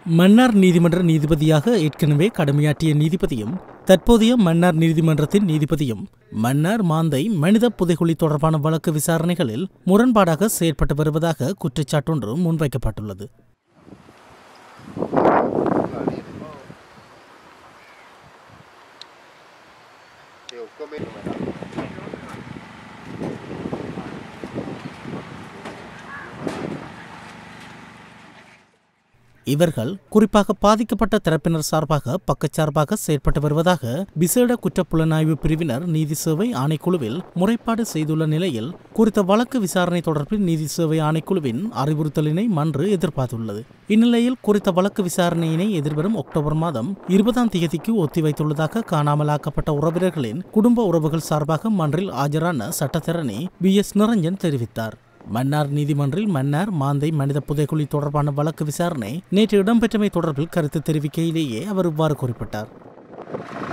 மன்னார் நீதிமன்ற நீதிபதியாக ஏற்கனவே கடமையாற்றிய நீதிபதியும் தற்போதைய மன்னார் நீதிமன்றத்தின் நீதிபதியும் மன்னார் மாந்தை மனித புதைகுழி தொடர்பான வழக்கு விசாரணைகளில் முரண்பாடாக செயற்பட்டு வருவதாக குற்றச்சாட்டொன்று முன்வைக்கப்பட்டுள்ளது இவர்கள் குறிப்பாக பாதிக்கப்பட்ட தரப்பினர் சார்பாக பக்கச்சார்பாக செயற்பட்டு வருவதாக விசேட குற்றப்புலனாய்வு பிரிவினர் நீதி சேவை ஆணைக்குழுவில் முறைப்பாடு செய்துள்ள நிலையில் குறித்த வழக்கு விசாரணை தொடர்பில் நீதி சேவை ஆணைக்குழுவின் அறிவுறுத்தலினை மன்று எதிர்பார்த்துள்ளது இந்நிலையில் குறித்த வழக்கு விசாரணையினை எதிர்வரும் அக்டோபர் மாதம் இருபதாம் தேதிக்கு ஒத்திவைத்துள்ளதாக காணாமலாக்கப்பட்ட உறவினர்களின் குடும்ப உறவுகள் சார்பாக மன்றில் ஆஜரான சட்டத்தரணி பி எஸ் நிரஞ்சன் தெரிவித்தார் மன்னார் நீதிமன்றில் மன்னார் மாந்தை மனித புதைக்குழி தொடர்பான வழக்கு விசாரணை நேற்று இடம்பெற்றமை தொடர்பில் கருத்து தெரிவிக்கையிலேயே அவர் இவ்வாறு குறிப்பிட்டார்